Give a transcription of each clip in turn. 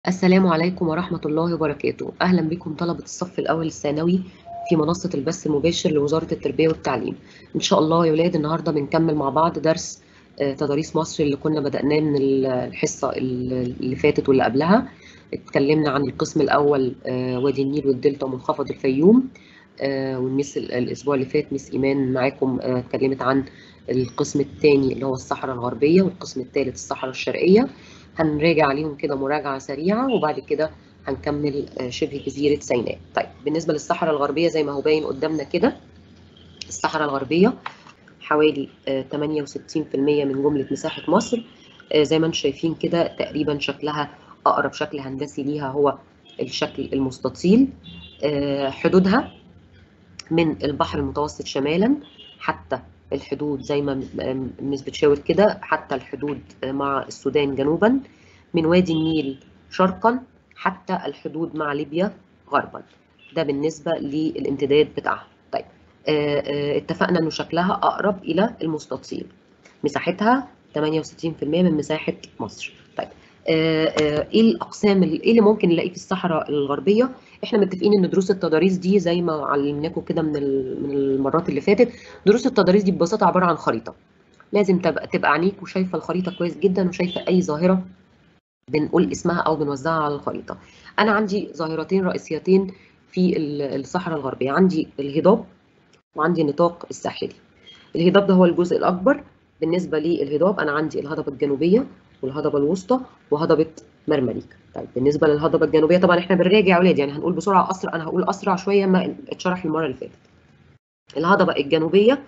السلام عليكم ورحمة الله وبركاته أهلا بكم طلبة الصف الأول الثانوي في منصة البث المباشر لوزارة التربية والتعليم إن شاء الله يا ولاد النهاردة بنكمل مع بعض درس تضاريس مصر اللي كنا بدأناه من الحصة اللي فاتت واللي قبلها اتكلمنا عن القسم الأول وادي النيل والدلتا ومنخفض الفيوم والمس الأسبوع اللي فات مس إيمان معاكم اتكلمت عن القسم الثاني اللي هو الصحراء الغربية والقسم الثالث الصحراء الشرقية هنراجع عليهم كده مراجعة سريعة وبعد كده هنكمل شبه جزيرة سيناء طيب بالنسبة للصحراء الغربية زي ما هو باين قدامنا كده الصحراء الغربية حوالي 68% من جملة مساحة مصر زي ما انتم شايفين كده تقريبا شكلها أقرب شكل هندسي ليها هو الشكل المستطيل حدودها من البحر المتوسط شمالا حتى الحدود زي ما مس بتشاور كده حتى الحدود مع السودان جنوبا من وادي النيل شرقا حتى الحدود مع ليبيا غربا ده بالنسبة للامتداد بتاعها طيب اتفقنا انه شكلها اقرب الى المستطيل مساحتها 68% من مساحة مصر طيب ايه الاقسام ايه اللي ممكن نلاقيه في الصحراء الغربيه احنا متفقين ان دروس التضاريس دي زي ما علمناكم كده من من المرات اللي فاتت دروس التضاريس دي ببساطه عباره عن خريطه لازم تبقى تبقى عينيك وشايفه الخريطه كويس جدا وشايفه اي ظاهره بنقول اسمها او بنوزعها على الخريطه انا عندي ظاهرتين رئيسيتين في الصحراء الغربيه عندي الهضاب وعندي النطاق الساحلي الهضاب ده هو الجزء الاكبر بالنسبه للهضاب انا عندي الهضبه الجنوبيه والهضبه الوسطى وهضبه مرمريك طيب بالنسبه للهضبه الجنوبيه طبعا احنا بنراجع يا اولاد يعني هنقول بسرعه اسرع انا هقول اسرع شويه ما اتشرح المره اللي فاتت الهضبه الجنوبيه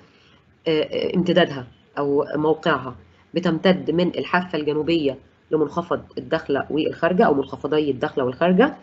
امتدادها او موقعها بتمتد من الحافه الجنوبيه لمنخفض الداخله والخارجه او منخفضي الداخله والخارجه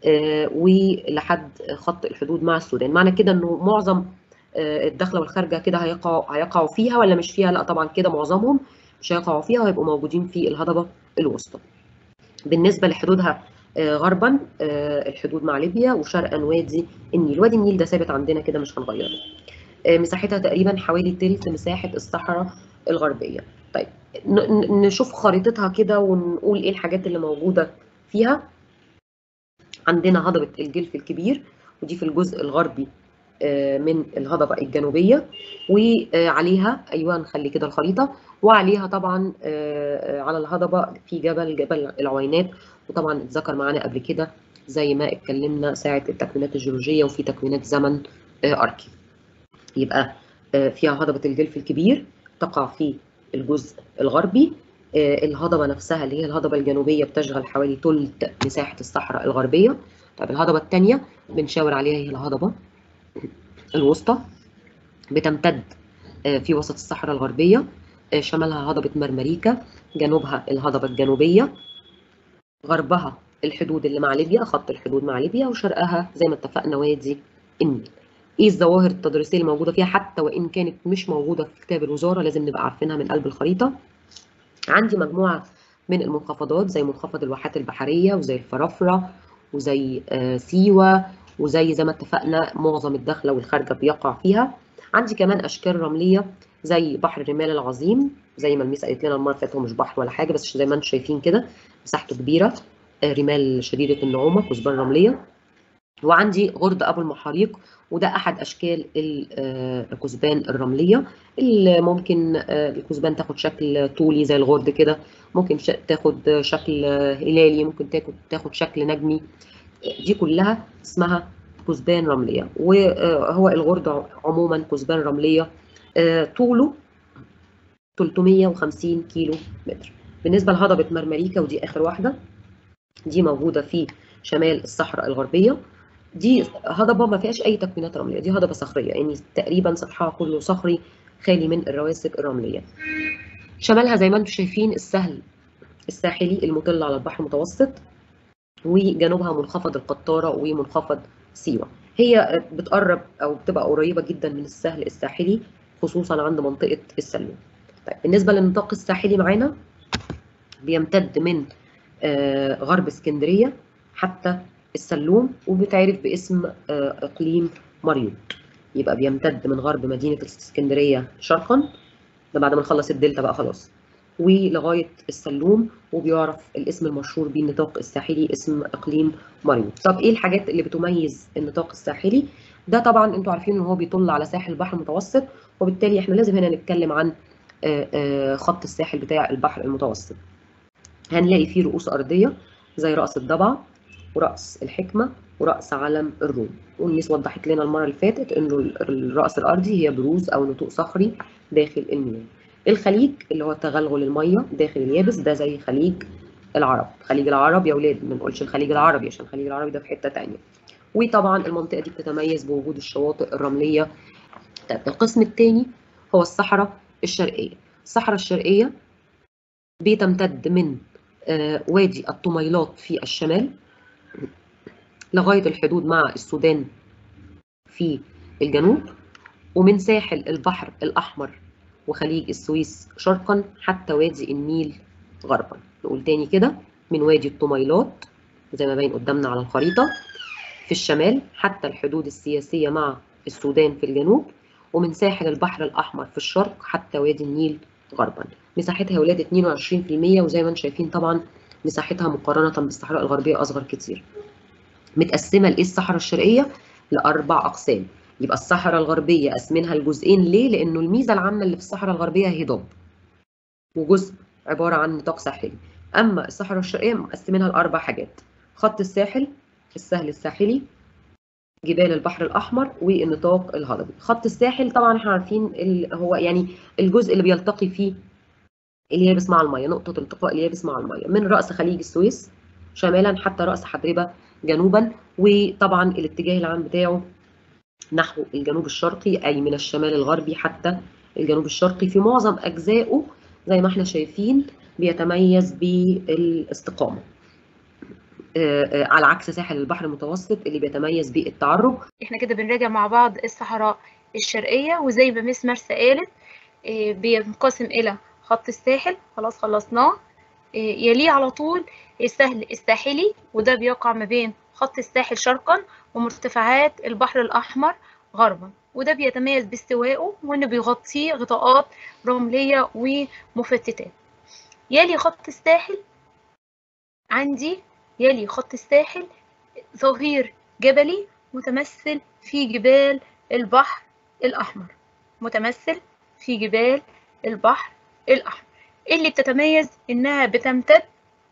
ولحد خط الحدود مع السودان معنى كده انه معظم الداخله والخارجه كده هيقعوا هيقعوا فيها ولا مش فيها لا طبعا كده معظمهم مش هيقعوا فيها وهيبقوا موجودين في الهضبه الوسطى بالنسبه لحدودها غربا الحدود مع ليبيا وشرقا وادي النيل وادي النيل ده ثابت عندنا كده مش هنغيره مساحتها تقريبا حوالي تلت مساحه الصحراء الغربيه طيب نشوف خريطتها كده ونقول ايه الحاجات اللي موجوده فيها عندنا هضبه الجلف الكبير ودي في الجزء الغربي من الهضبه الجنوبيه وعليها ايوه نخلي كده الخريطه وعليها طبعا على الهضبه في جبل جبل العوينات وطبعا اتذكر معانا قبل كده زي ما اتكلمنا ساعه التكوينات الجيولوجيه وفي تكوينات زمن اركي يبقى فيها هضبه الجلف الكبير تقع في الجزء الغربي الهضبه نفسها اللي هي الهضبه الجنوبيه بتشغل حوالي ثلث مساحه الصحراء الغربيه طيب الهضبه الثانيه بنشاور عليها هي الهضبه الوسطى بتمتد في وسط الصحراء الغربية شمالها هضبة مرمريكا جنوبها الهضبة الجنوبية غربها الحدود اللي مع ليبيا خط الحدود مع ليبيا وشرقها زي ما اتفقنا وادي النيل ايه الظواهر التدريسيه اللي موجوده فيها حتى وان كانت مش موجوده في كتاب الوزاره لازم نبقى عارفينها من قلب الخريطه عندي مجموعه من المنخفضات زي منخفض الواحات البحريه وزي الفرافره وزي سيوه وزي زي ما اتفقنا معظم الداخله والخارجه بيقع فيها عندي كمان اشكال رمليه زي بحر الرمال العظيم زي ما الميس قالت لنا المره اللي فاتت هو مش بحر ولا حاجه بس زي ما انتم شايفين كده مساحته كبيره رمال شديده النعومه كثبان رمليه وعندي غرد ابو المحاريق وده احد اشكال الكثبان الرمليه اللي ممكن الكثبان تاخد شكل طولي زي الغرد كده ممكن تاخد شكل هلالي ممكن تاخد تاخد شكل نجمي دي كلها اسمها كثبان رمليه وهو الغرد عموما كثبان رمليه طوله 350 كيلو متر بالنسبه لهضبه مرمريكا ودي اخر واحده دي موجوده في شمال الصحراء الغربيه دي هضبه ما فيهاش اي تكوينات رمليه دي هضبه صخريه يعني تقريبا سطحها كله صخري خالي من الرواسب الرمليه شمالها زي ما انتم شايفين السهل الساحلي المطل على البحر المتوسط وجنوبها منخفض القطاره ومنخفض سيوه هي بتقرب او بتبقى قريبه جدا من السهل الساحلي خصوصا عند منطقه السلوم طيب بالنسبه للنطاق الساحلي معانا بيمتد من غرب اسكندريه حتى السلوم وبتعرف باسم اقليم مريوط يبقى بيمتد من غرب مدينه اسكندريه شرقا ده بعد ما نخلص الدلتا بقى خلاص ولغايه السلوم وبيعرف الاسم المشهور بيه النطاق الساحلي اسم اقليم ماريو طب ايه الحاجات اللي بتميز النطاق الساحلي ده طبعا انتوا عارفين ان هو بيطل على ساحل البحر المتوسط وبالتالي احنا لازم هنا نتكلم عن خط الساحل بتاع البحر المتوسط هنلاقي فيه رؤوس ارضيه زي راس الضبعه ورأس الحكمة ورأس علم الروم والميس وضحت لنا المرة اللي فاتت إنه الرأس الأرضي هي بروز أو نتوء صخري داخل المياه الخليج اللي هو تغلغل المية داخل اليابس ده زي خليج العرب خليج العرب يا ولاد ما نقولش الخليج العربي عشان الخليج العربي ده في حتة تانية وطبعا المنطقة دي بتتميز بوجود الشواطئ الرملية طيب القسم الثاني هو الصحراء الشرقية الصحراء الشرقية بتمتد من وادي الطميلات في الشمال لغاية الحدود مع السودان في الجنوب ومن ساحل البحر الأحمر وخليج السويس شرقا حتى وادي النيل غربا نقول تاني كده من وادي الطميلات زي ما باين قدامنا على الخريطة في الشمال حتى الحدود السياسية مع السودان في الجنوب ومن ساحل البحر الأحمر في الشرق حتى وادي النيل غربا مساحتها يا ولاد 22% وزي ما انتم شايفين طبعا مساحتها مقارنة بالصحراء الغربية أصغر كتير متقسمة لإيه الصحراء الشرقية لأربع أقسام يبقى الصحراء الغربية قسمينها لجزئين ليه؟ لأنه الميزة العامة اللي في الصحراء الغربية هي هضاب وجزء عبارة عن نطاق ساحلي أما الصحراء الشرقية مقسمينها لأربع حاجات خط الساحل السهل الساحلي جبال البحر الأحمر والنطاق الهضبي خط الساحل طبعا احنا عارفين هو يعني الجزء اللي بيلتقي فيه اليابس مع المية نقطة التقاء اليابس مع المية من رأس خليج السويس شمالا حتى رأس حدربة جنوبا وطبعا الاتجاه العام بتاعه نحو الجنوب الشرقي أي من الشمال الغربي حتى الجنوب الشرقي في معظم أجزائه زي ما احنا شايفين بيتميز بالاستقامة على عكس ساحل البحر المتوسط اللي بيتميز بالتعرج احنا كده بنراجع مع بعض الصحراء الشرقية وزي ما مس مرسى قالت بينقسم إلى خط الساحل خلاص خلصناه يليه على طول السهل الساحلي وده بيقع ما بين خط الساحل شرقا ومرتفعات البحر الأحمر غربا وده بيتميز باستوائه وإنه بيغطيه غطاءات رملية ومفتتات يلي خط الساحل عندي يلي خط الساحل ظهير جبلي متمثل في جبال البحر الأحمر متمثل في جبال البحر الأحمر اللي بتتميز إنها بتمتد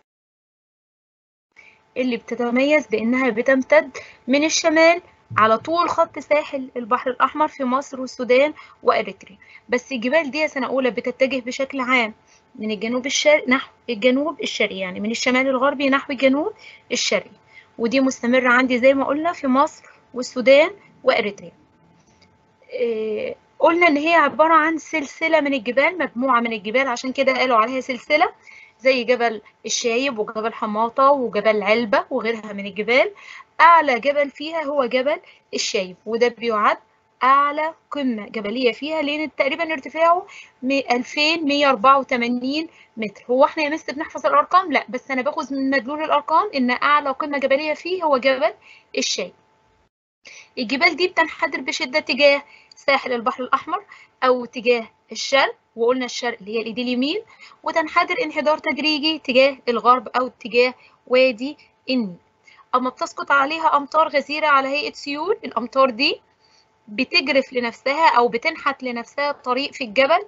اللي بتتميز بإنها بتمتد من الشمال على طول خط ساحل البحر الأحمر في مصر والسودان وأريتريا بس الجبال دي سنة أولى بتتجه بشكل عام من الجنوب الشرقي نحو الجنوب الشرقي يعني من الشمال الغربي نحو الجنوب الشرقي ودي مستمرة عندي زي ما قلنا في مصر والسودان وأريتريا إيه قلنا إن هي عبارة عن سلسلة من الجبال مجموعة من الجبال عشان كده قالوا عليها سلسلة زي جبل الشايب وجبل حماطة وجبل علبة وغيرها من الجبال أعلى جبل فيها هو جبل الشايب وده بيعد أعلى قمة جبلية فيها لأن تقريبا ارتفاعه 2184 متر هو احنا يا مس بنحفظ الأرقام؟ لا بس أنا باخذ من مدلول الأرقام إن أعلى قمة جبلية فيه هو جبل الشايب الجبال دي بتنحدر بشدة تجاه ساحل البحر الأحمر أو تجاه الشرق وقلنا الشرق اللي هي الإيدي اليمين وتنحدر انحدار تدريجي تجاه الغرب أو تجاه وادي النيل أما بتسقط عليها أمطار غزيرة على هيئة سيول الأمطار دي بتجرف لنفسها أو بتنحت لنفسها طريق في الجبل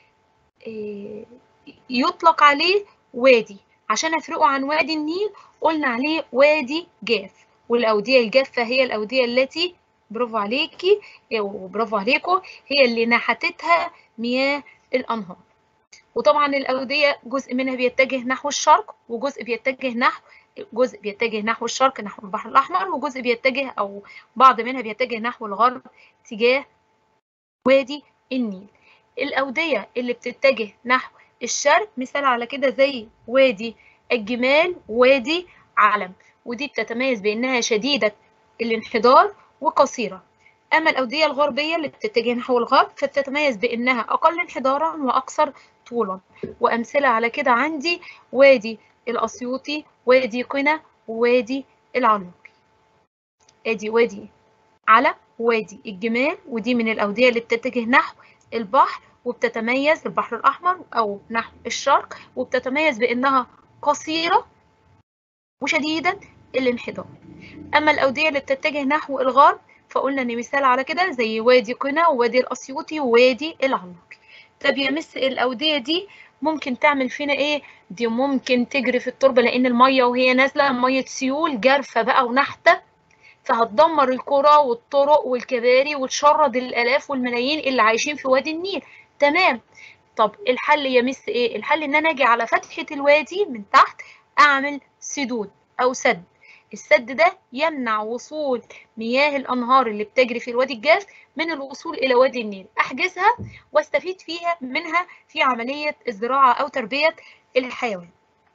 يطلق عليه وادي عشان أفرقه عن وادي النيل قلنا عليه وادي جاف والأودية الجافة هي الأودية التي برافو عليكي وبرافو عليكم هي اللي نحتتها مياه الأنهار وطبعا الأودية جزء منها بيتجه نحو الشرق وجزء بيتجه نحو جزء بيتجه نحو الشرق نحو البحر الأحمر وجزء بيتجه أو بعض منها بيتجه نحو الغرب تجاه وادي النيل الأودية اللي بتتجه نحو الشرق مثال على كده زي وادي الجمال وادي علم ودي بتتميز بأنها شديدة الانحدار وقصيرة أما الأودية الغربية اللي بتتجه نحو الغرب فبتتميز بأنها أقل انحدارا وأكثر طولا وأمثلة على كده عندي وادي الأسيوطي وادي قنا ووادي العنوقي ادي وادي على وادي الجمال ودي من الأودية اللي بتتجه نحو البحر وبتتميز البحر الأحمر أو نحو الشرق وبتتميز بأنها قصيرة وشديدة الانحدار أما الأودية اللي بتتجه نحو الغرب فقلنا إن مثال على كده زي وادي قنا ووادي الأسيوطي ووادي العلاقي طب يا مس الأودية دي ممكن تعمل فينا إيه؟ دي ممكن تجري في التربة لأن المية وهي نازلة مية سيول جارفة بقى ونحتة فهتدمر القرى والطرق والكباري وتشرد الآلاف والملايين اللي عايشين في وادي النيل تمام طب الحل يا مس إيه؟ الحل إن أنا أجي على فتحة الوادي من تحت أعمل سدود أو سد السد ده يمنع وصول مياه الأنهار اللي بتجري في الوادي الجاف من الوصول إلى وادي النيل أحجزها واستفيد فيها منها في عملية الزراعة أو تربية الحيوان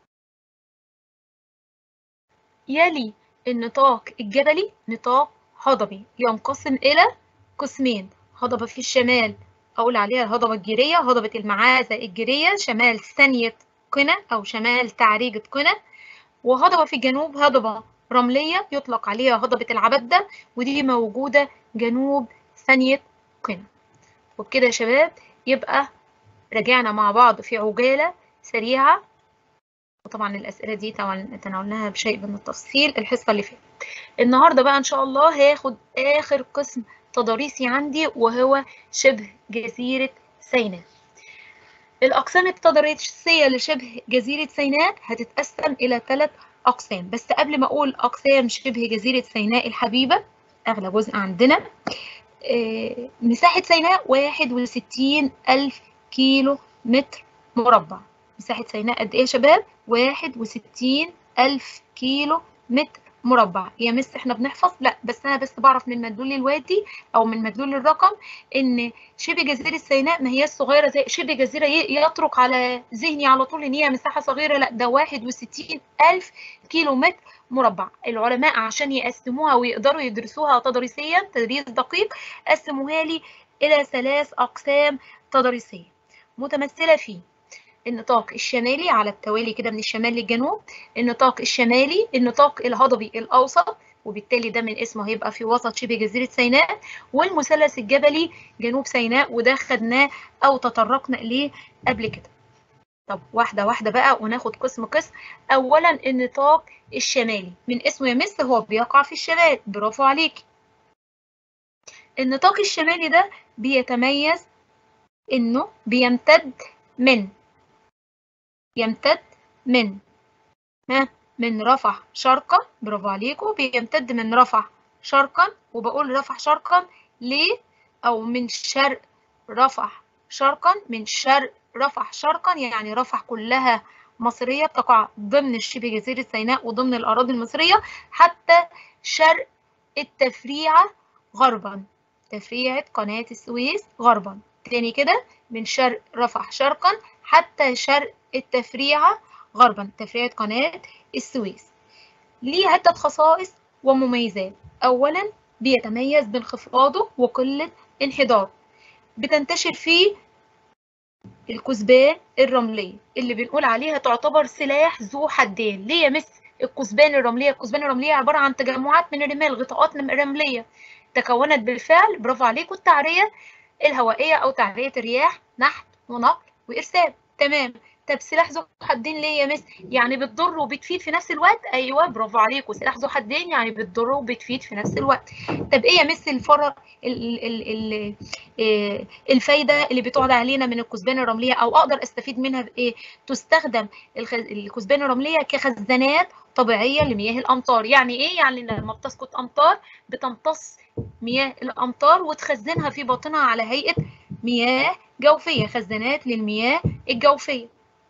يلي النطاق الجبلي نطاق هضبي ينقسم إلى قسمين هضبة في الشمال أقول عليها الهضبة الجيرية هضبة المعازة الجيرية شمال ثانية قنا أو شمال تعريجة قنا وهضبة في الجنوب هضبة رملية يطلق عليها هضبة العبدة ودي موجودة جنوب ثانية قنا وبكده يا شباب يبقى رجعنا مع بعض في عجالة سريعة وطبعا الأسئلة دي تناولناها بشيء من التفصيل الحصة اللي فاتت النهاردة بقى إن شاء الله هاخد آخر قسم تضاريسي عندي وهو شبه جزيرة سيناء الأقسام التضاريسية لشبه جزيرة سيناء هتتقسم إلى ثلاث أقسام بس قبل ما أقول أقسام شبه جزيرة سيناء الحبيبة أغلى جزء عندنا آه، مساحة سيناء واحد وستين ألف كيلو متر مربع مساحة سيناء قد إيه يا شباب؟ واحد وستين ألف كيلو متر مربع يا مس احنا بنحفظ لا بس انا بس بعرف من مدلول الوادي او من مدلول الرقم ان شبه جزيره سيناء ما هي صغيره زي شبه جزيره يطرق على ذهني على طول ان هي مساحه صغيره لا ده 61 الف كيلو متر مربع العلماء عشان يقسموها ويقدروا يدرسوها تضاريسيا تدريس دقيق قسموها لي الى ثلاث اقسام تضاريسيه متمثله في النطاق الشمالي على التوالي كده من الشمال للجنوب النطاق الشمالي النطاق الهضبي الأوسط وبالتالي ده من اسمه هيبقى في وسط شبه جزيرة سيناء والمثلث الجبلي جنوب سيناء وده خدناه أو تطرقنا إليه قبل كده طب واحدة واحدة بقى وناخد قسم قسم أولا النطاق الشمالي من اسمه يا مس هو بيقع في الشمال برافو عليكي النطاق الشمالي ده بيتميز إنه بيمتد من يمتد من ها من رفح شرقا برافو عليكم بيمتد من رفح شرقا وبقول رفح شرقا ليه او من شرق رفح شرقا من شرق رفح شرقا يعني رفح كلها مصرية تقع ضمن شبه جزيرة سيناء وضمن الأراضي المصرية حتى شرق التفريعة غربا تفريعة قناة السويس غربا تاني كده من شرق رفح شرقا حتى شرق التفريعة غربا تفريعة قناة السويس ليه عدة خصائص ومميزات أولا بيتميز بانخفاضه وقلة انحداره بتنتشر فيه الكثبان الرملية اللي بنقول عليها تعتبر سلاح ذو حدين ليه يا مس الكثبان الرملية الكثبان الرملية عبارة عن تجمعات من الرمال غطاءات رملية تكونت بالفعل برافو عليكم التعرية الهوائية أو تعرية الرياح نحت ونقل وإرسال تمام طب سلاح ذو حدين ليه يا مس يعني بتضر وبتفيد في نفس الوقت ايوه برافو عليكم سلاح ذو حدين يعني بتضر وبتفيد في نفس الوقت طب ايه يا مس الفرق ال ال ال الفايده اللي بتقعد علينا من الكثبان الرمليه او اقدر استفيد منها بايه تستخدم الكثبان الرمليه كخزانات طبيعيه لمياه الامطار يعني ايه يعني لما بتسقط امطار بتمتص مياه الامطار وتخزنها في باطنها على هيئه مياه جوفيه خزانات للمياه الجوفيه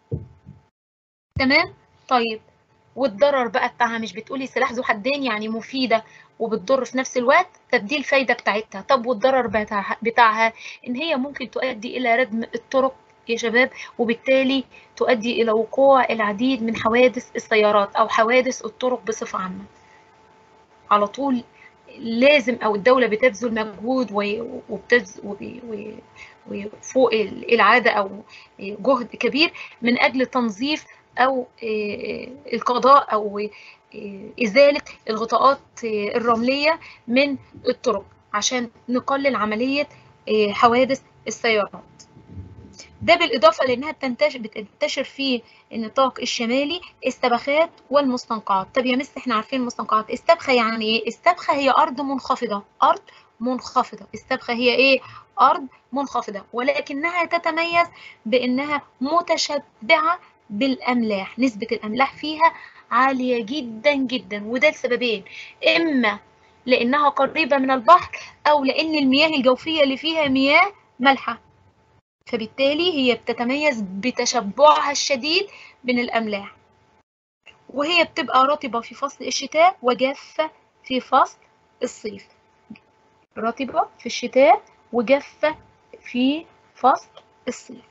تمام طيب والضرر بقى بتاعها مش بتقولي سلاح ذو حدين يعني مفيده وبتضر في نفس الوقت طب دي الفايده بتاعتها طب والضرر بتاعها, بتاعها ان هي ممكن تؤدي الى ردم الطرق يا شباب وبالتالي تؤدي الى وقوع العديد من حوادث السيارات او حوادث الطرق بصفه عامه على طول لازم او الدوله بتبذل مجهود وبتبذل وفوق العاده او جهد كبير من اجل تنظيف او القضاء او ازاله الغطاءات الرمليه من الطرق عشان نقلل عمليه حوادث السيارات ده بالإضافة لأنها بتنتشر بتنتشر في النطاق الشمالي السبخات والمستنقعات طب يا مس احنا عارفين المستنقعات السبخة يعني ايه السبخة هي أرض منخفضة أرض منخفضة السبخة هي ايه أرض منخفضة ولكنها تتميز بأنها متشبعة بالأملاح نسبة الأملاح فيها عالية جدا جدا وده لسببين إما لأنها قريبة من البحر أو لأن المياه الجوفية اللي فيها مياه مالحة فبالتالي هي بتتميز بتشبعها الشديد من الأملاح وهي بتبقى رطبة في فصل الشتاء وجافة في فصل الصيف رطبة في الشتاء وجافة في فصل الصيف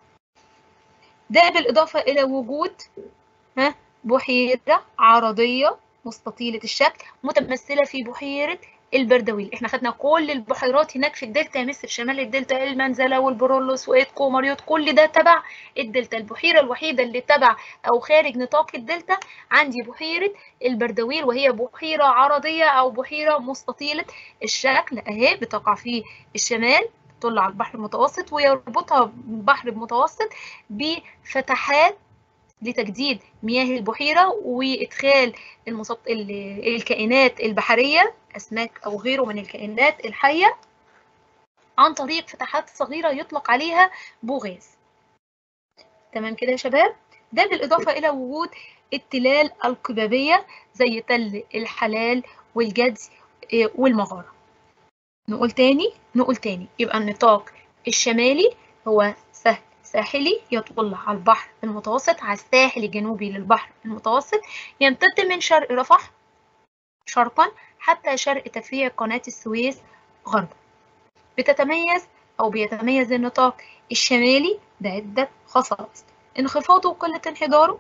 ده بالإضافة إلى وجود ها بحيرة عرضية مستطيلة الشكل متمثلة في بحيرة البردويل احنا خدنا كل البحيرات هناك في الدلتا يا مصر شمال الدلتا المنزله والبرولوس وإيدكو ومريوط كل ده تبع الدلتا البحيره الوحيده اللي تبع او خارج نطاق الدلتا عندي بحيره البردويل وهي بحيره عرضيه او بحيره مستطيله الشكل اهي بتقع في الشمال تطل على البحر المتوسط ويربطها البحر المتوسط بفتحات لتجديد مياه البحيرة وإدخال المصط... الكائنات البحرية أسماك أو غيره من الكائنات الحية عن طريق فتحات صغيرة يطلق عليها بوغاز تمام كده يا شباب ده بالإضافة إلى وجود التلال القبابية زي تل الحلال والجدي والمغارة نقول تاني نقول تاني يبقى النطاق الشمالي هو سهل ساحلي يطل على البحر المتوسط على الساحل الجنوبي للبحر المتوسط يمتد من شرق رفح شرقا حتى شرق تفريع قناة السويس غربا بتتميز أو بيتميز النطاق الشمالي بعدة خصائص انخفاضه وقلة انحداره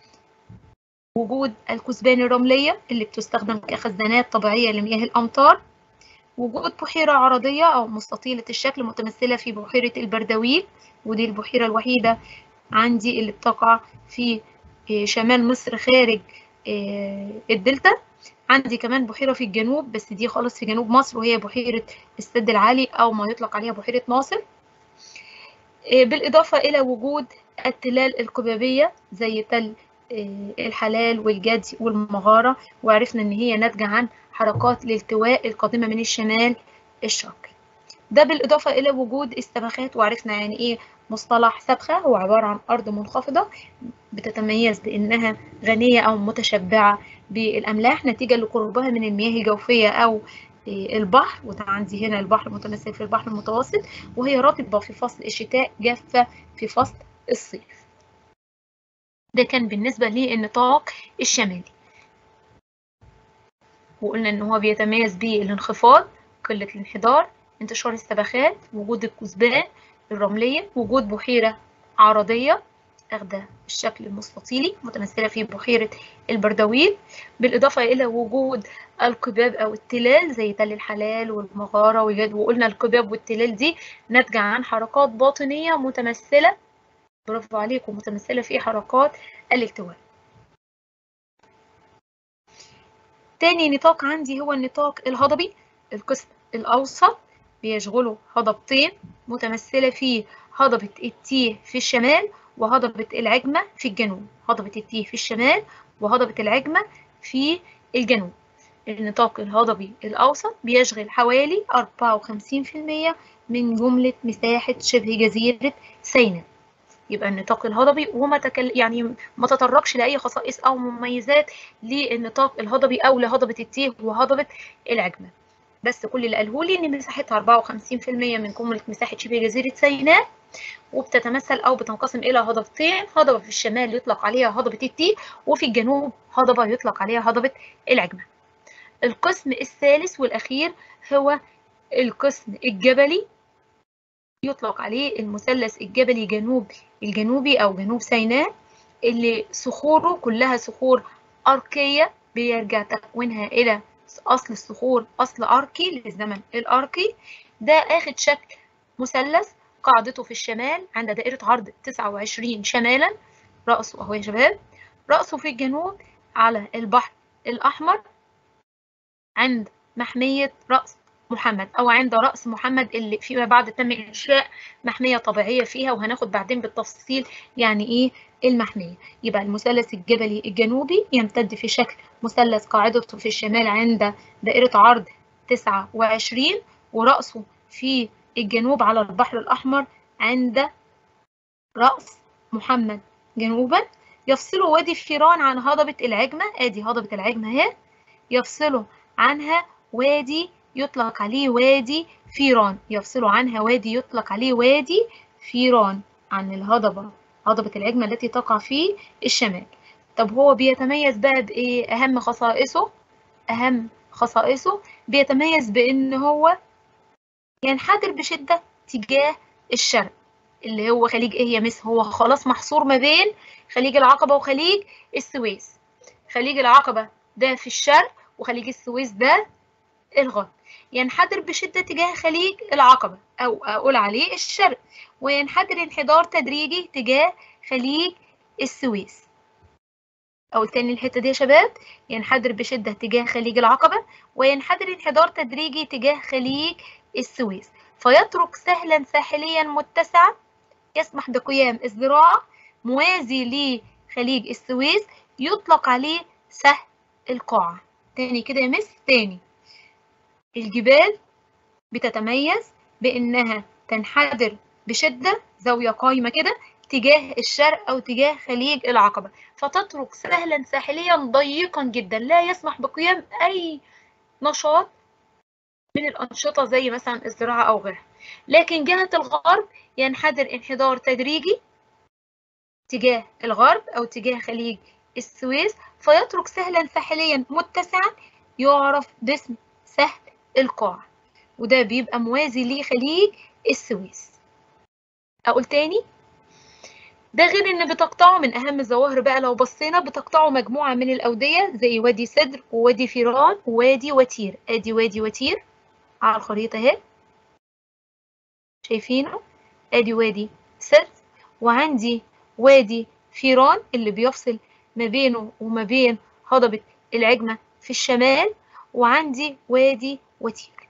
وجود الكثبان الرملية اللي بتستخدم كخزانات طبيعية لمياه الأمطار وجود بحيرة عرضية أو مستطيلة الشكل متمثلة في بحيرة البردويل ودي البحيرة الوحيدة عندي اللي بتقع في شمال مصر خارج الدلتا عندي كمان بحيرة في الجنوب بس دي خالص في جنوب مصر وهي بحيرة السد العالي أو ما يطلق عليها بحيرة ناصر بالإضافة إلى وجود التلال القبابية زي تل الحلال والجدي والمغارة وعرفنا إن هي ناتجة عن حركات الالتواء القادمة من الشمال الشرقي ده بالإضافة إلى وجود السبخات وعرفنا يعني إيه مصطلح سبخة هو عبارة عن أرض منخفضة بتتميز بأنها غنية أو متشبعة بالأملاح نتيجة لقربها من المياه الجوفية أو البحر وده عندي هنا البحر متمثل في البحر المتوسط وهي رطبة في فصل الشتاء جافة في فصل الصيف ده كان بالنسبة للنطاق الشمالي وقلنا إن هو بيتميز بالانخفاض قلة الانحدار انتشار السبخات وجود الكثبان الرملية وجود بحيرة عرضية أخدة الشكل المستطيلي متمثلة في بحيرة البردويل بالإضافة إلى وجود القباب أو التلال زي تل الحلال والمغارة وقلنا القباب والتلال دي ناتجة عن حركات باطنية متمثلة برافو عليكم متمثلة في حركات الالتواء تاني نطاق عندي هو النطاق الهضبي القسم الأوسط بيشغله هضبتين متمثلة في هضبة التيه في الشمال وهضبة العجمة في الجنوب هضبة التيه في الشمال وهضبة العجمة في الجنوب النطاق الهضبي الأوسط بيشغل حوالي 54% من جملة مساحة شبه جزيرة سيناء يبقى النطاق الهضبي وما تكل يعني ما تطرقش لاي خصائص او مميزات للنطاق الهضبي او لهضبه التيه وهضبه العجمه بس كل اللي قاله لي ان مساحتها 54% من جمله مساحه شبه جزيره سيناء وبتتمثل او بتنقسم الى هضبتين هضبه في الشمال يطلق عليها هضبه التيه وفي الجنوب هضبه يطلق عليها هضبه العجمه القسم الثالث والاخير هو القسم الجبلي يطلق عليه المثلث الجبلي جنوب الجنوبي أو جنوب سيناء اللي صخوره كلها صخور أركية بيرجع تكوينها إلى أصل الصخور أصل أركي للزمن الأركي ده أخد شكل مثلث قاعدته في الشمال عند دائرة عرض 29 شمالا رأسه أهو يا شباب رأسه في الجنوب على البحر الأحمر عند محمية رأس محمد أو عند رأس محمد اللي فيما بعد تم إنشاء محمية طبيعية فيها وهناخد بعدين بالتفصيل يعني إيه المحمية يبقى المثلث الجبلي الجنوبي يمتد في شكل مثلث قاعدته في الشمال عند دائرة عرض 29 ورأسه في الجنوب على البحر الأحمر عند رأس محمد جنوبا يفصله وادي فيران عن هضبة العجمة ادي هضبة العجمة اهي يفصله عنها وادي يطلق عليه وادي فيران يفصله عنها وادي يطلق عليه وادي فيران عن الهضبة هضبة العجمة التي تقع في الشمال طب هو بيتميز بقى بإيه أهم خصائصه أهم خصائصه بيتميز بإن هو ينحدر بشدة تجاه الشرق اللي هو خليج ايه يا مس هو خلاص محصور ما بين خليج العقبة وخليج السويس خليج العقبة ده في الشرق وخليج السويس ده الغرب ينحدر بشدة تجاه خليج العقبة أو أقول عليه الشرق وينحدر انحدار تدريجي تجاه خليج السويس أقول تاني الحتة دي يا شباب ينحدر بشدة تجاه خليج العقبة وينحدر انحدار تدريجي تجاه خليج السويس فيترك سهلا ساحليا متسعا يسمح بقيام الزراعة موازي لخليج السويس يطلق عليه سهل القاعة تاني كده يا مس تاني الجبال بتتميز بإنها تنحدر بشدة زاوية قايمة كده تجاه الشرق أو تجاه خليج العقبة فتترك سهلا ساحليا ضيقا جدا لا يسمح بقيام أي نشاط من الأنشطة زي مثلا الزراعة أو غيرها لكن جهة الغرب ينحدر انحدار تدريجي تجاه الغرب أو تجاه خليج السويس فيترك سهلا ساحليا متسعا يعرف باسم سهل القاع وده بيبقى موازي لخليج السويس أقول تاني ده غير إن بتقطعه من أهم الظواهر بقى لو بصينا بتقطعه مجموعة من الأودية زي وادي سدر ووادي فيران ووادي وتير أدي وادي وتير على الخريطة أهي شايفينه أدي وادي سدر وعندي وادي فيران اللي بيفصل ما بينه وما بين هضبة العجمة في الشمال وعندي وادي وتير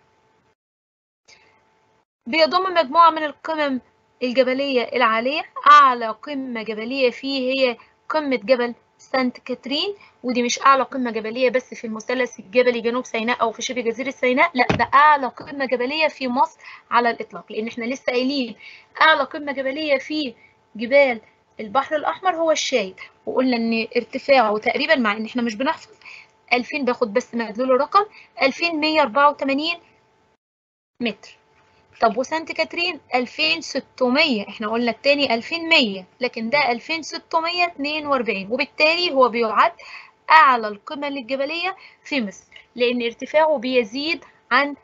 بيضم مجموعة من القمم الجبلية العالية أعلى قمة جبلية فيه هي قمة جبل سانت كاترين ودي مش أعلى قمة جبلية بس في المثلث الجبلي جنوب سيناء أو في شبه جزيرة سيناء لا ده أعلى قمة جبلية في مصر على الإطلاق لأن إحنا لسه قايلين أعلى قمة جبلية في جبال البحر الأحمر هو الشايب وقلنا إن ارتفاعه تقريبا مع إن إحنا مش بنحفظ 2000 باخد بس مدلول الرقم 2184 متر طب وسانت كاترين 2600 احنا قلنا التاني 2100 لكن ده 2642 وبالتالي هو بيعد أعلى القمم الجبلية في مصر لأن ارتفاعه بيزيد عن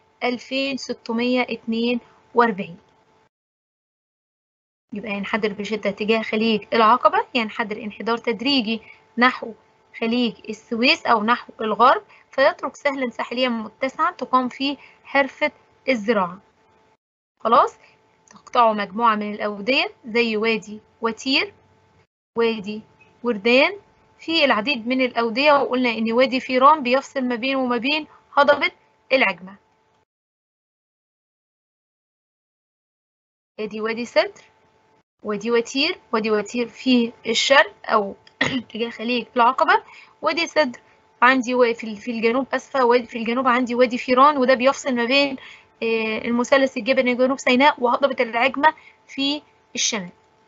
2642 يبقى ينحدر بشدة تجاه خليج العقبة ينحدر انحدار تدريجي نحو خليج السويس أو نحو الغرب فيترك سهلا ساحليا متسعا تقام فيه حرفة الزراعة خلاص تقطعه مجموعة من الأودية زي وادي وتير وادي وردان في العديد من الأودية وقلنا إن وادي فيران بيفصل ما بينه وما بين هضبة العجمة ادي وادي سدر وادي وتير وادي وتير في الشرق أو اتجاه خليج العقبة وادي سدر عندي في الجنوب أسفة وادي في الجنوب عندي وادي فيران وده بيفصل ما بين المثلث الجبلي جنوب سيناء وهضبة العجمة في الشمال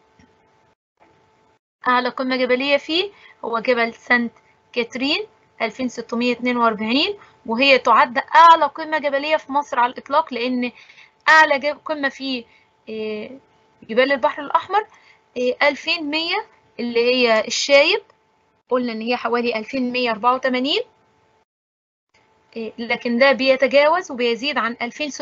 أعلى قمة جبلية فيه هو جبل سانت كاترين 2642 وهي تعد أعلى قمة جبلية في مصر على الإطلاق لأن أعلى قمة في جبال البحر الأحمر 2100 اللي هي الشايب قلنا إن هي حوالي 2184 لكن ده بيتجاوز وبيزيد عن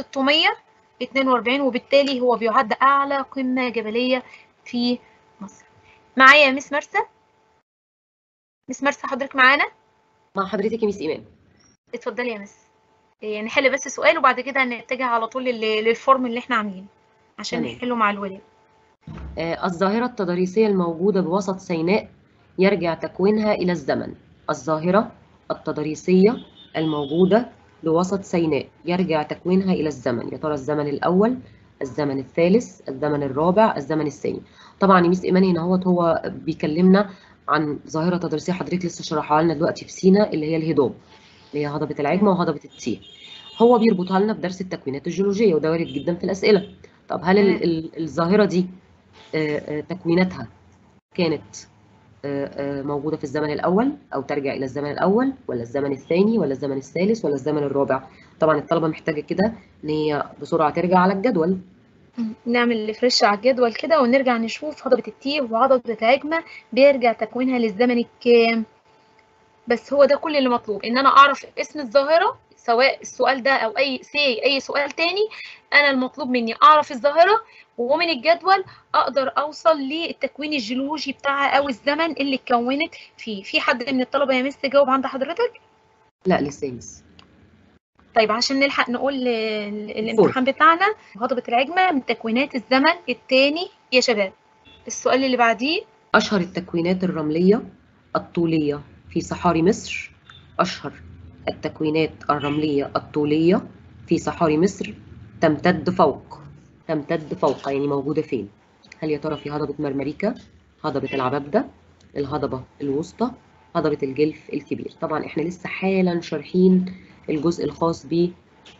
2642 وبالتالي هو بيعد أعلى قمة جبلية في مصر معايا يا مس مرسى مس مرسى حضرتك معانا مع حضرتك يا مس إيمان اتفضلي يا مس يعني نحل بس سؤال وبعد كده هنتجه على طول للفورم اللي احنا عاملينه عشان نحله مع الولاد آه الظاهرة التضاريسية الموجودة بوسط سيناء يرجع تكوينها إلى الزمن الظاهرة التضاريسية الموجودة لوسط سيناء يرجع تكوينها إلى الزمن يا ترى الزمن الأول الزمن الثالث الزمن الرابع الزمن الثاني طبعا ميس إيمان هنا هو هو بيكلمنا عن ظاهرة تدريسية حضرتك لسه شرحها لنا دلوقتي في سينا اللي هي الهضاب اللي هي هضبة العجمة وهضبة التيه هو بيربطها لنا بدرس التكوينات الجيولوجية وده وارد جدا في الأسئلة طب هل ال- ال- الظاهرة دي آه، آه، تكويناتها كانت آه، آه، موجودة في الزمن الأول أو ترجع إلى الزمن الأول ولا الزمن الثاني ولا الزمن الثالث ولا الزمن الرابع طبعا الطلبة محتاجة كده إن هي بسرعة ترجع على الجدول نعمل ريفرش على الجدول كده ونرجع نشوف هضبة التيه وهضبة العجمة بيرجع تكوينها للزمن الكام بس هو ده كل اللي مطلوب ان انا اعرف اسم الظاهرة سواء السؤال ده او اي سي اي سؤال تاني انا المطلوب مني اعرف الظاهرة ومن الجدول اقدر اوصل للتكوين الجيولوجي بتاعها او الزمن اللي اتكونت فيه في حد من الطلبة يا مس تجاوب عند حضرتك لا لسه يا مس طيب عشان نلحق نقول ال- الامتحان بتاعنا هضبة العجمة من تكوينات الزمن الثاني يا شباب السؤال اللي بعديه أشهر التكوينات الرملية الطولية في صحاري مصر أشهر التكوينات الرملية الطولية في صحاري مصر تمتد فوق تمتد فوق يعني موجودة فين هل يا ترى في هضبة مرمريكا هضبة العبابدة الهضبة الوسطى هضبة الجلف الكبير طبعا احنا لسه حالا شارحين الجزء الخاص ب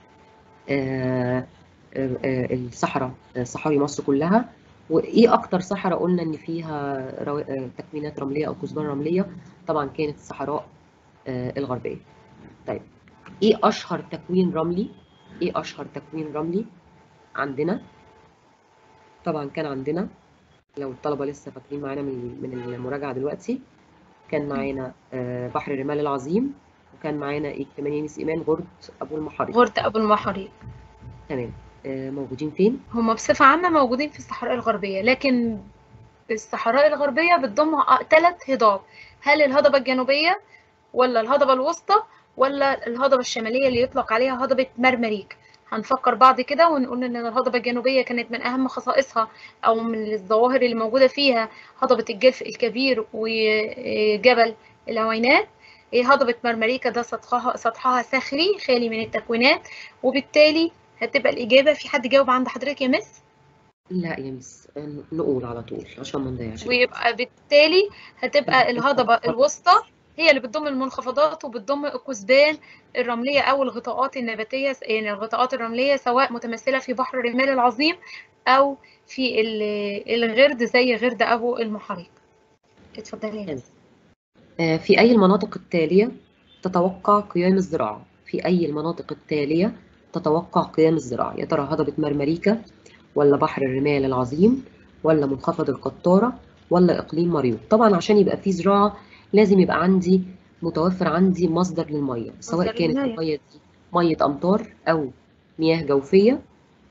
آه، آه، آه، الصحراء آه، صحاري مصر كلها وايه اكتر صحراء قلنا ان فيها رو... آه، تكوينات رمليه او كثبان رمليه طبعا كانت الصحراء آه، الغربيه طيب ايه اشهر تكوين رملي ايه اشهر تكوين رملي عندنا طبعا كان عندنا لو الطلبه لسه فاكرين معانا من من المراجعه دلوقتي كان معانا آه، بحر الرمال العظيم وكان معانا ايه كمان يا ميس ايمان غرة ابو المحاري غرة أبو المحاريق تمام آه، موجودين فين هما بصفة عامة موجودين في الصحراء الغربية لكن الصحراء الغربية بتضم ثلاث هضاب هل الهضبة الجنوبية ولا الهضبة الوسطى ولا الهضبة الشمالية اللي يطلق عليها هضبة مرمريك هنفكر بعض كده ونقول ان الهضبة الجنوبية كانت من اهم خصائصها او من الظواهر اللي موجودة فيها هضبة الجلف الكبير وجبل العوينات هضبة مرمريكا ده سطحها سطحها صخري خالي من التكوينات وبالتالي هتبقى الإجابة في حد جاوب عند حضرتك يا مس لا يا مس آه، نقول على طول عشان ما نضيعش ويبقى بالتالي هتبقى الهضبة الوسطى هي اللي بتضم المنخفضات وبتضم الكثبان الرملية أو الغطاءات النباتية يعني الغطاءات الرملية سواء متمثلة في بحر الرمال العظيم أو في ال- الغرد زي غرد أبو المحاريق اتفضلي يا مس. آه، في أي المناطق التالية تتوقع قيام الزراعة؟ في أي المناطق التالية تتوقع قيام الزراعة؟ يا ترى هضبة مرمريكا ولا بحر الرمال العظيم ولا منخفض القطارة ولا إقليم مريوط؟ طبعا عشان يبقى في زراعة لازم يبقى عندي متوفر عندي مصدر للمية سواء مصدر كانت للمية. المية دي مية أمطار أو مياه جوفية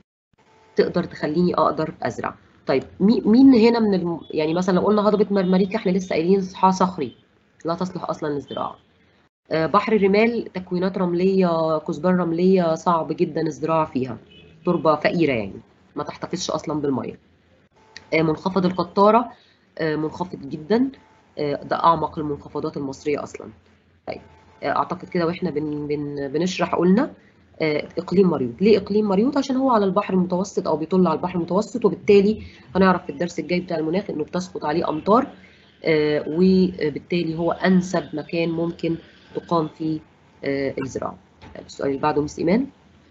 تقدر تخليني أقدر أزرع. طيب مي- مين هنا من الم... يعني مثلا لو قلنا هضبة مرمريكا احنا لسه قايلين صحراء صخري لا تصلح اصلا للزراعه آه، بحر الرمال تكوينات رمليه كثبان رمليه صعب جدا الزراعه فيها تربه فقيره يعني ما تحتفظش اصلا بالميه آه، منخفض القطاره آه، منخفض جدا آه، ده اعمق المنخفضات المصريه اصلا طيب آه، اعتقد كده واحنا بن بن بنشرح قلنا آه، اقليم مريوط ليه اقليم مريوط عشان هو على البحر المتوسط او بيطل على البحر المتوسط وبالتالي هنعرف في الدرس الجاي بتاع المناخ انه بتسقط عليه امطار آه، وبالتالي هو انسب مكان ممكن تقام فيه آه، الزراعه طيب السؤال اللي بعده مس ايمان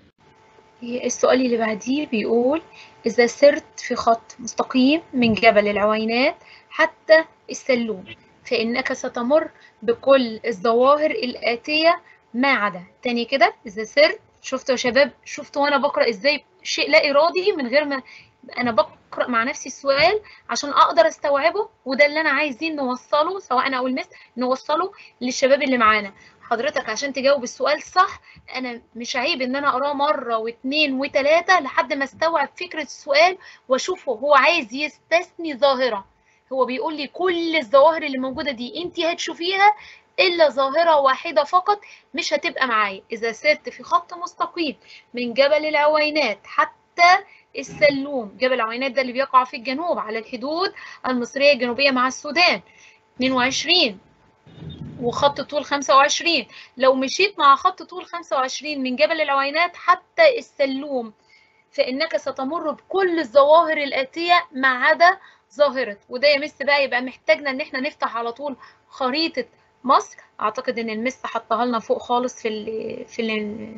السؤال اللي بعديه بيقول إذا سرت في خط مستقيم من جبل العوينات حتى السلوم فإنك ستمر بكل الظواهر الآتية ما عدا تاني كده إذا سرت شفتوا يا شباب شفتوا وأنا بقرأ إزاي شيء لا إرادي من غير ما أنا بقرأ مع نفسي السؤال عشان أقدر أستوعبه وده اللي أنا عايزين نوصله سواء أنا أو المس نوصله للشباب اللي معانا حضرتك عشان تجاوب السؤال صح انا مش عيب ان انا اقراه مره واثنين وثلاثه لحد ما استوعب فكره السؤال واشوفه هو عايز يستثني ظاهره هو بيقول لي كل الظواهر اللي موجوده دي انت هتشوفيها الا ظاهره واحده فقط مش هتبقى معايا اذا سرت في خط مستقيم من جبل العوينات حتى السلوم جبل العوينات ده اللي بيقع في الجنوب على الحدود المصريه الجنوبيه مع السودان 22 وخط طول 25 لو مشيت مع خط طول 25 من جبل العوينات حتى السلوم فإنك ستمر بكل الظواهر الآتية ما عدا ظاهرة وده يا مس بقى يبقى محتاجنا إن احنا نفتح على طول خريطة مصر أعتقد إن المس حطها لنا فوق خالص في ال في ال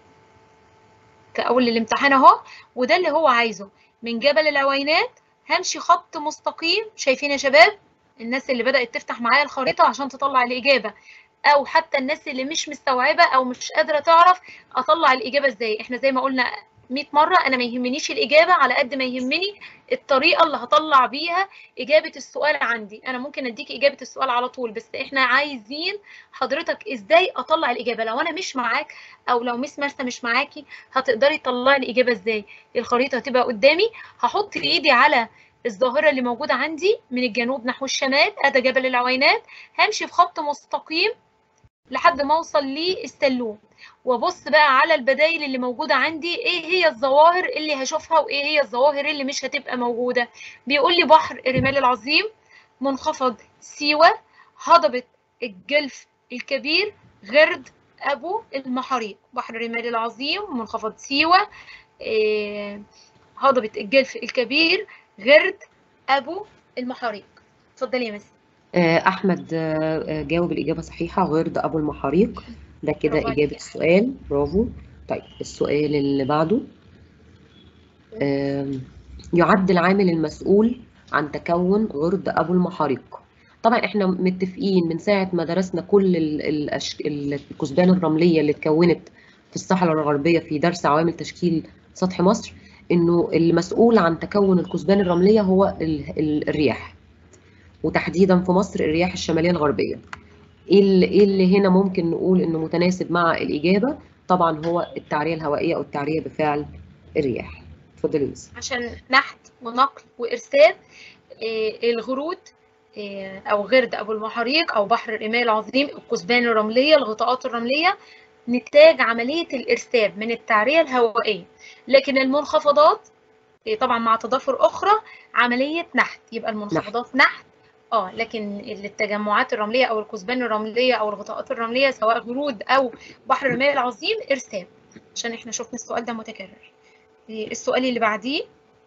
كأول الامتحان أهو وده اللي هو عايزه من جبل العوينات همشي خط مستقيم شايفين يا شباب الناس اللي بدأت تفتح معايا الخريطة عشان تطلع الإجابة أو حتى الناس اللي مش مستوعبة أو مش قادرة تعرف أطلع الإجابة إزاي إحنا زي ما قلنا 100 مرة أنا ما يهمنيش الإجابة على قد ما يهمني الطريقة اللي هطلع بيها إجابة السؤال عندي أنا ممكن أديك إجابة السؤال على طول بس إحنا عايزين حضرتك إزاي أطلع الإجابة لو أنا مش معاك أو لو مس مرسى مش معاكي هتقدري تطلعي الإجابة إزاي الخريطة هتبقى قدامي هحط إيدي على الظاهرة اللي موجودة عندي من الجنوب نحو الشمال أدا جبل العوينات همشي في خط مستقيم لحد ما أوصل للسلوم وابص بقى على البدايل اللي موجودة عندي ايه هي الظواهر اللي هشوفها وايه هي الظواهر اللي مش هتبقى موجودة بيقول لي بحر الرمال العظيم منخفض سيوة هضبة الجلف الكبير غرد أبو المحاريق بحر الرمال العظيم منخفض سيوة إيه هضبة الجلف الكبير غرد أبو المحاريق اتفضلي يا مس أحمد جاوب الإجابة صحيحة غرد أبو المحاريق ده كده برافو عليك إجابة يا السؤال برافو طيب السؤال اللي بعده آم، يعد العامل المسؤول عن تكون غرد أبو المحاريق طبعا احنا متفقين من ساعة ما درسنا كل ال- الأش- الكثبان الرملية اللي اتكونت في الصحراء الغربية في درس عوامل تشكيل سطح مصر انه المسؤول عن تكون الكثبان الرملية هو ال- ال- الرياح وتحديدا في مصر الرياح الشمالية الغربية ايه اللي إيه اللي هنا ممكن نقول انه متناسب مع الإجابة طبعا هو التعرية الهوائية أو التعرية بفعل الرياح اتفضلي يا مس. عشان نحت ونقل وإرسال إيه، الغرود إيه، أو غرد أبو المحاريق أو بحر الرمال العظيم الكثبان الرملية الغطاءات الرملية نتاج عملية الإرسال من التعرية الهوائية لكن المنخفضات إيه، طبعا مع تضافر أخرى عملية نحت يبقى المنخفضات نحت اه لكن التجمعات الرملية أو الكثبان الرملية أو الغطاءات الرملية سواء غرود أو بحر الرمال العظيم إرسال عشان احنا شفنا السؤال ده متكرر إيه، السؤال اللي بعديه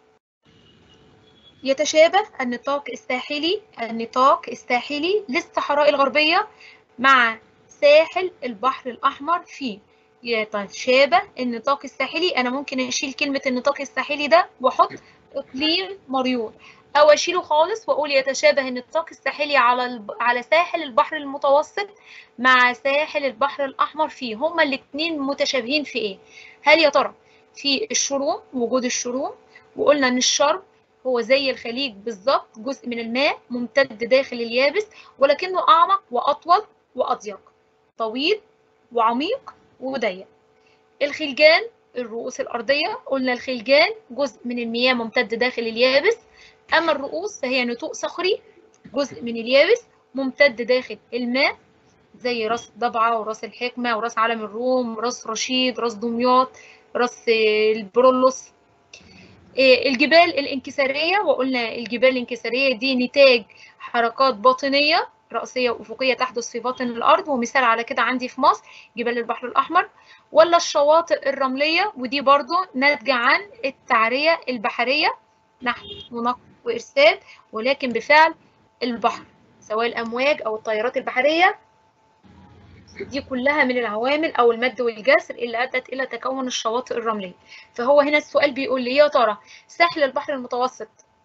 يتشابه النطاق الساحلي النطاق الساحلي للصحراء الغربية مع ساحل البحر الأحمر فيه يتشابه النطاق الساحلي أنا ممكن أشيل كلمة النطاق الساحلي ده وأحط إقليم مريوط أو أشيله خالص وأقول يتشابه النطاق الساحلي على الب... على ساحل البحر المتوسط مع ساحل البحر الأحمر فيه هما الاتنين متشابهين في إيه؟ هل يا ترى في الشروم وجود الشروم وقلنا إن الشرم هو زي الخليج بالظبط جزء من الماء ممتد داخل اليابس ولكنه أعمق وأطول وأضيق طويل وعميق وضيق الخلجان الرؤوس الأرضية قلنا الخلجان جزء من المياه ممتد داخل اليابس أما الرؤوس فهي نتوء صخري جزء من اليابس ممتد داخل الماء زي راس ضبعة وراس الحكمة وراس علم الروم راس رشيد راس دمياط راس البرولوس الجبال الانكسارية وقلنا الجبال الانكسارية دي نتاج حركات باطنية رأسية وأفقية تحدث في باطن الأرض ومثال على كده عندي في مصر جبال البحر الأحمر ولا الشواطئ الرملية ودي برضو ناتجة عن التعرية البحرية نحت ونقل وإرسال ولكن بفعل البحر سواء الأمواج أو التيارات البحرية دي كلها من العوامل او المد والجسر اللي ادت الى تكون الشواطئ الرمليه فهو هنا السؤال بيقول لي يا ترى ساحل البحر المتوسط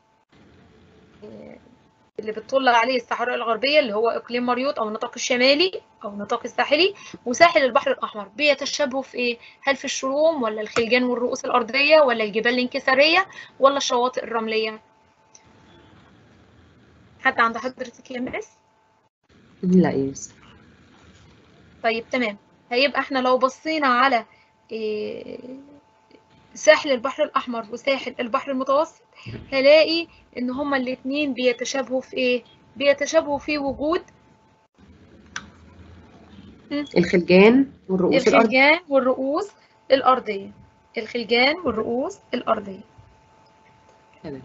اللي بتطل عليه الصحراء الغربيه اللي هو اقليم مريوط او النطاق الشمالي او النطاق الساحلي وساحل البحر الاحمر بيتشابهوا في ايه هل في الشروم ولا الخلجان والرؤوس الارضيه ولا الجبال الانكساريه ولا الشواطئ الرمليه حد عند حضرتك يا مس لا يا مس. طيب تمام هيبقى احنا لو بصينا على إيه ساحل البحر الأحمر وساحل البحر المتوسط هلاقي إن هما الاتنين بيتشابهوا في إيه؟ بيتشابهوا في وجود الخلجان والرؤوس الأرضية الخلجان والرؤوس الأرضية الخلجان والرؤوس الأرضية تمام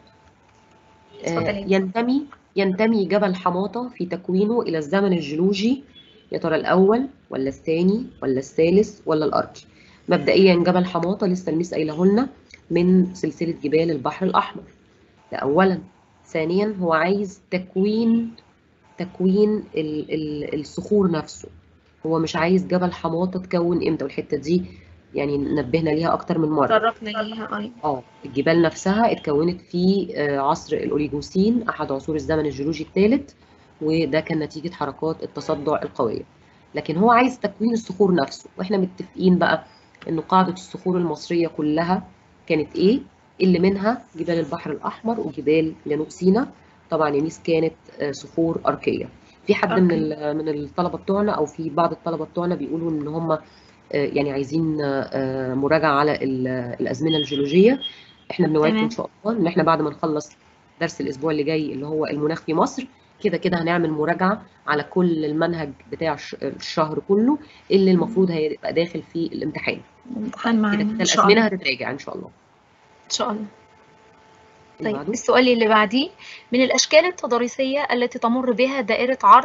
آه، اتفضلي ينتمي ينتمي جبل حماطة في تكوينه إلى الزمن الجيولوجي يا ترى الاول ولا الثاني ولا الثالث ولا الاركي مبدئيا جبل حماطه لسه الميس قايله لنا من سلسله جبال البحر الاحمر ده اولا ثانيا هو عايز تكوين تكوين ال ال الصخور نفسه هو مش عايز جبل حماطه تكون امتى والحته دي يعني نبهنا ليها اكتر من مره طرقنا ليها ايوه اه الجبال نفسها اتكونت في آه، عصر الاوليجوسين احد عصور الزمن الجيولوجي الثالث وده كان نتيجه حركات التصدع القويه لكن هو عايز تكوين الصخور نفسه واحنا متفقين بقى ان قاعده الصخور المصريه كلها كانت ايه اللي منها جبال البحر الاحمر وجبال جنوب سيناء طبعا يا ميس كانت آه، صخور اركيه في حد من أركية. ال- من الطلبه بتوعنا او في بعض الطلبه بتوعنا بيقولوا ان هم يعني عايزين آه، مراجعه على ال- الازمنه الجيولوجيه احنا بنوعدكم تمام. ان شاء الله ان احنا بعد ما نخلص درس الاسبوع اللي جاي اللي هو المناخ في مصر كده كده هنعمل مراجعه على كل المنهج بتاع الش- الشهر كله اللي المفروض هيبقى داخل في الامتحان الامتحان كده معانا كده ان شاء الازمنه الله هتتراجع ان شاء الله ان شاء الله اللي طيب بعده السؤال اللي بعديه من الأشكال التضاريسية التي تمر بها دائرة عرض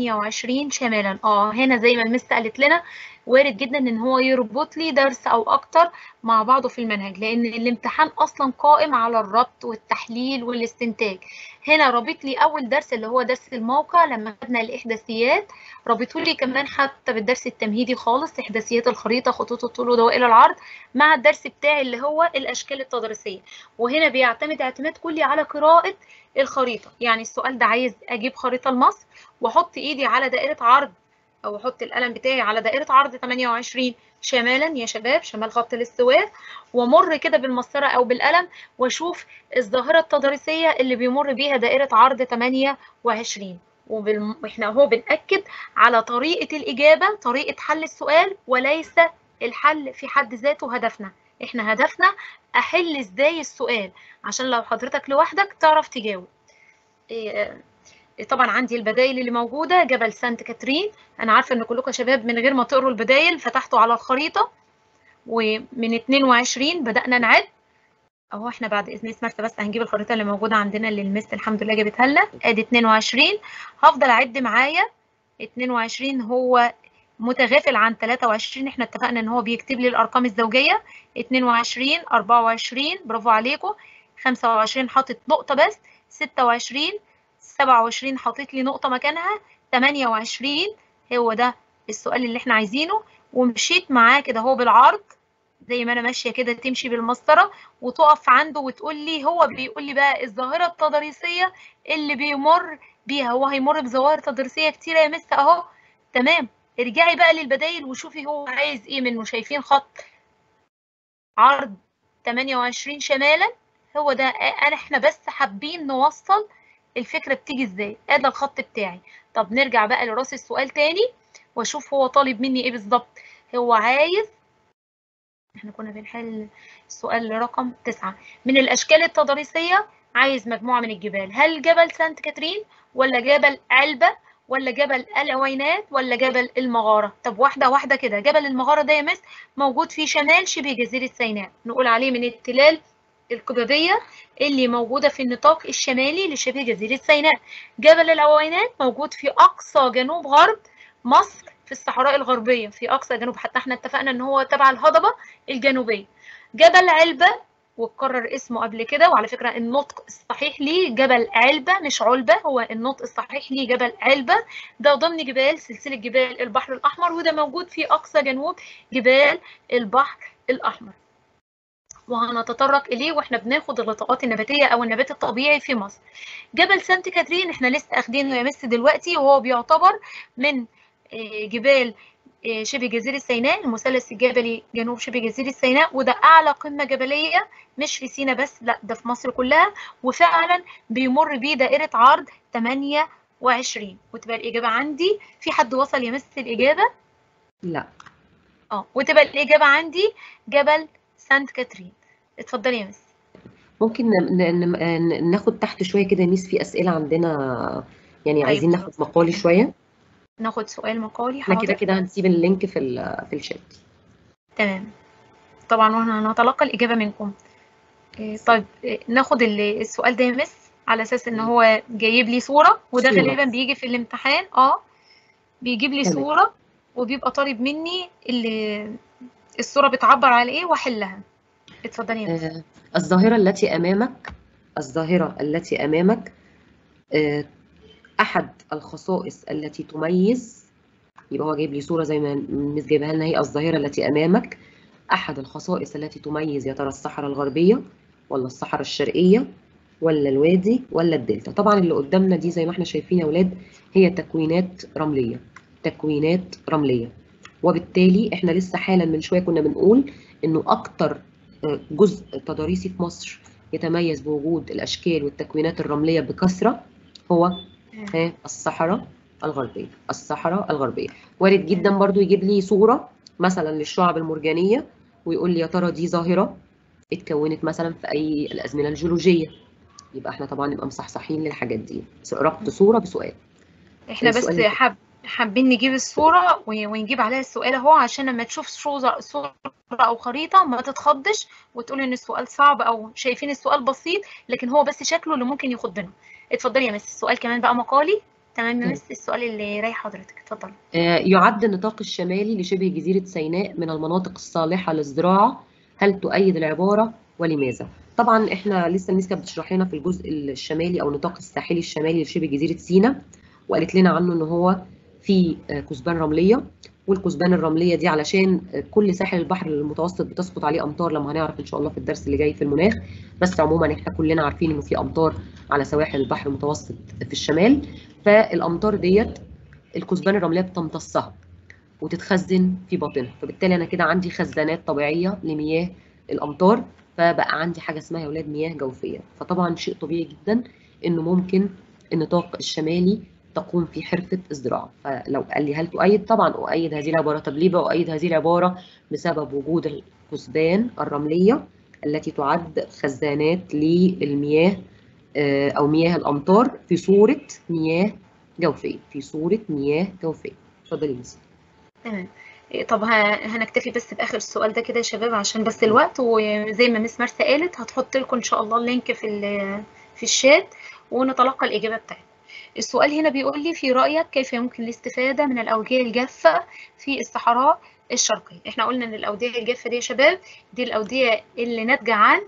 28 شمالا اه هنا زي ما المس قالت لنا وارد جدا ان هو يربط لي درس او اكتر مع بعضه في المنهج لان الامتحان اصلا قائم على الربط والتحليل والاستنتاج هنا رابط لي اول درس اللي هو درس الموقع لما خدنا الاحداثيات رابطوا لي كمان حتى بالدرس التمهيدي خالص احداثيات الخريطه خطوط الطول ودوائر العرض مع الدرس بتاعي اللي هو الاشكال التضاريسيه وهنا بيعتمد اعتماد كلي على قراءة الخريطة يعني السؤال ده عايز أجيب خريطة لمصر وأحط إيدي على دائرة عرض أو أحط القلم بتاعي على دائرة عرض 28 شمالا يا شباب شمال خط الاستواء ومر كده بالمسطرة أو بالقلم وأشوف الظاهرة التضاريسية اللي بيمر بيها دائرة عرض 28 وبالم... واحنا اهو بنأكد على طريقة الإجابة طريقة حل السؤال وليس الحل في حد ذاته هدفنا احنا هدفنا احل ازاي السؤال عشان لو حضرتك لوحدك تعرف تجاوب إيه، طبعا عندي البدايل اللي موجوده جبل سانت كاترين انا عارفه ان كلكم يا شباب من غير ما تقروا البدايل فتحتوا على الخريطه ومن 22 بدانا نعد اهو احنا بعد اذن اسمك بس هنجيب الخريطه اللي موجوده عندنا اللي المس الحمد لله جابتها لنا ادي 22 هفضل اعد معايا 22 هو متغافل عن 23 احنا اتفقنا ان هو بيكتب لي الارقام الزوجيه 22 24 برافو عليكم 25 حاطط نقطه بس 26 27 حاطط لي نقطه مكانها 28 هو ده السؤال اللي احنا عايزينه ومشيت معاه كده هو بالعرض زي ما انا ماشيه كده تمشي بالمسطره وتقف عنده وتقول لي هو بيقول لي بقى الظاهره التضاريسيه اللي بيمر بيها هو هيمر بظواهر تضاريسيه كتيره يا مس اهو تمام ارجعي بقى للبدايل وشوفي هو عايز ايه منه شايفين خط عرض 28 شمالا هو ده انا احنا بس حابين نوصل الفكره بتيجي ازاي ادي الخط بتاعي طب نرجع بقى لراس السؤال تاني واشوف هو طالب مني ايه بالظبط هو عايز احنا كنا بنحل السؤال رقم تسعة من الاشكال التضاريسيه عايز مجموعه من الجبال هل جبل سانت كاترين ولا جبل علبه ولا جبل العوينات ولا جبل المغاره طب واحده واحده كده جبل المغاره ده يا مس موجود في شمال شبه جزيره سيناء نقول عليه من التلال القبابية اللي موجودة في النطاق الشمالي لشبه جزيرة سيناء جبل العوينات موجود في أقصى جنوب غرب مصر في الصحراء الغربية في أقصى جنوب حتى احنا اتفقنا ان هو تبع الهضبة الجنوبية جبل علبة واتكرر اسمه قبل كده وعلى فكرة النطق الصحيح ليه جبل علبة مش علبة هو النطق الصحيح ليه جبل علبة ده ضمن جبال سلسلة جبال البحر الأحمر وده موجود في أقصى جنوب جبال البحر الأحمر وهنتطرق إليه وإحنا بناخد اللقاءات النباتية أو النبات الطبيعي في مصر جبل سانت كاترين إحنا لسه أخدينه يا مس دلوقتي وهو بيعتبر من جبال شبه جزيرة سيناء المثلث الجبلي جنوب شبه جزيرة سيناء وده أعلى قمة جبلية مش في سيناء بس لا ده في مصر كلها وفعلا بيمر بيه دائرة عرض 28 وتبقى الإجابة عندي في حد وصل يمس الإجابة؟ لا اه وتبقى الإجابة عندي جبل سانت كاترين اتفضلي يا مس ممكن ن- ن- ناخد تحت شويه كده يا ميس في اسئله عندنا يعني عايزين طيب. ناخد مقالي شويه ناخد سؤال مقالي احنا كده حاضر كده هنسيب اللينك في ال- في الشات تمام طبعا واحنا هنتلقى الإجابة منكم إيه، طيب إيه، ناخد ال- السؤال ده يا مس على أساس إن هو جايب لي صورة وده صورة. غالبا بيجي في الامتحان اه بيجيب لي تمام. صورة وبيبقى طالب مني اللي الصورة بتعبر على ايه واحلها اتفضلي يا مس آه، الظاهرة التي أمامك الظاهرة التي أمامك آه، أحد الخصائص التي تميز يبقى هو جايب لي صورة زي ما المس جايبها لنا هي الظاهرة التي أمامك أحد الخصائص التي تميز يا ترى الصحراء الغربية ولا الصحراء الشرقية ولا الوادي ولا الدلتا طبعا اللي قدامنا دي زي ما احنا شايفين يا أولاد هي تكوينات رملية تكوينات رملية وبالتالي احنا لسه حالا من شوية كنا بنقول إنه أكتر آه، جزء تضاريسي في مصر يتميز بوجود الأشكال والتكوينات الرملية بكثرة هو ها الصحراء الغربية الصحراء الغربية وارد جدا برضو يجيب لي صورة مثلا للشعب المرجانية ويقول لي يا ترى دي ظاهرة اتكونت مثلا في أي الأزمنة الجيولوجية يبقى احنا طبعا نبقى مصحصحين للحاجات دي ربط صورة بسؤال احنا بس السؤال اللي- حاب حابين نجيب الصورة و- ونجيب عليها السؤال اهو عشان لما تشوف صورة صورة أو خريطة ما تتخضش وتقول إن السؤال صعب أو شايفين السؤال بسيط لكن هو بس شكله اللي ممكن يخضنا اتفضلي يا مس السؤال كمان بقى مقالي تمام يا تمام. مس السؤال اللي رايح حضرتك اتفضلي آه، يعد النطاق الشمالي لشبه جزيرة سيناء من المناطق الصالحة للزراعة هل تؤيد العبارة ولماذا؟ طبعا احنا لسه الميس كانت بتشرح لنا في الجزء الشمالي او النطاق الساحلي الشمالي لشبه جزيرة سيناء وقالت لنا عنه ان هو في آه، كثبان رملية والكثبان الرملية دي علشان آه، كل ساحل البحر المتوسط بتسقط عليه امطار لما هنعرف ان شاء الله في الدرس اللي جاي في المناخ بس عموما احنا كلنا عارفين انه في امطار على سواحل البحر المتوسط في الشمال فالامطار ديت الكثبان الرمليه بتمتصها وتتخزن في باطنها فبالتالي انا كده عندي خزانات طبيعيه لمياه الامطار فبقى عندي حاجه اسمها يا اولاد مياه جوفيه فطبعا شيء طبيعي جدا انه ممكن النطاق الشمالي تقوم في حرفه الزراعه فلو قال لي هل تؤيد طبعا اؤيد هذه العباره طب ليه باؤيد هذه العباره بسبب وجود الكثبان الرمليه التي تعد خزانات للمياه آه، او مياه الامطار في صوره مياه جوفيه في صوره مياه جوفيه اتفضلي مس تمام إيه، طب ه- هنكتفي بس بآخر السؤال ده كده يا شباب عشان بس الوقت وزي ما مس مرسى قالت هتحط لكم إن شاء الله اللينك في ال- في الشات ونتلقى الإجابة بتاعتكم. السؤال هنا بيقول لي في رأيك كيف يمكن الاستفادة من الأودية الجافة في الصحراء الشرقية؟ احنا قلنا إن الأودية الجافة دي يا شباب دي الأودية اللي ناتجة عن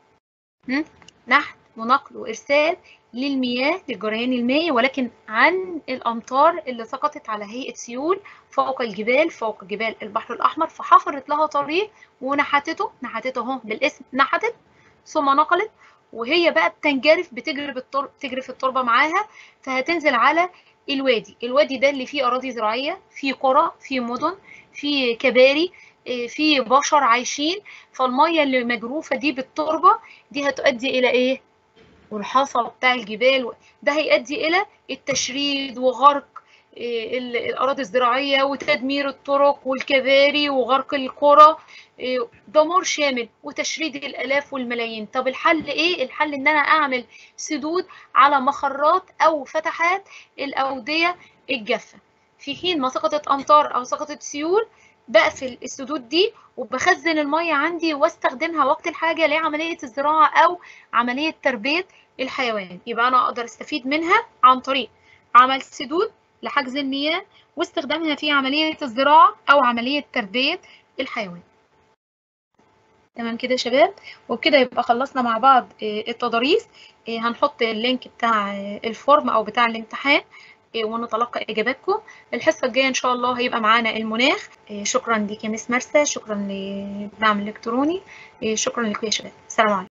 هم؟ نحت ونقل وإرسال للمياه للجريان المائي ولكن عن الأمطار اللي سقطت على هيئة سيول فوق الجبال فوق جبال البحر الأحمر فحفرت لها طريق ونحتته نحتته اهو بالاسم نحتت ثم نقلت وهي بقى بتنجرف بتجري بالتر... تجري في التربة معاها فهتنزل على الوادي الوادي ده اللي فيه أراضي زراعية فيه قرى فيه مدن فيه كباري إيه، فيه بشر عايشين فالمية اللي مجروفة دي بالتربة دي هتؤدي إلى إيه؟ والحصى بتاع الجبال ده هيؤدي إلى التشريد وغرق إيه، ال- الأراضي الزراعية وتدمير الطرق والكباري وغرق القرى إيه، دمار شامل وتشريد الآلاف والملايين طب الحل إيه؟ الحل إن أنا أعمل سدود على مخرات أو فتحات الأودية الجافة في حين ما سقطت أمطار أو سقطت سيول بقفل السدود دي وبخزن المية عندي واستخدمها وقت الحاجة لعملية الزراعة أو عملية تربية الحيوان يبقى أنا أقدر أستفيد منها عن طريق عمل سدود لحجز المياه واستخدامها في عملية الزراعة أو عملية تربية الحيوان تمام كده يا شباب وبكده يبقى خلصنا مع بعض آه، التضاريس آه، هنحط اللينك بتاع آه، الفورم أو بتاع الامتحان آه، ونتلقى إجاباتكم الحصة الجاية إن شاء الله هيبقى معانا المناخ آه، شكرا ليك يا مس مرسى شكرا للدعم الإلكتروني آه، شكرا لكم يا شباب السلام عليكم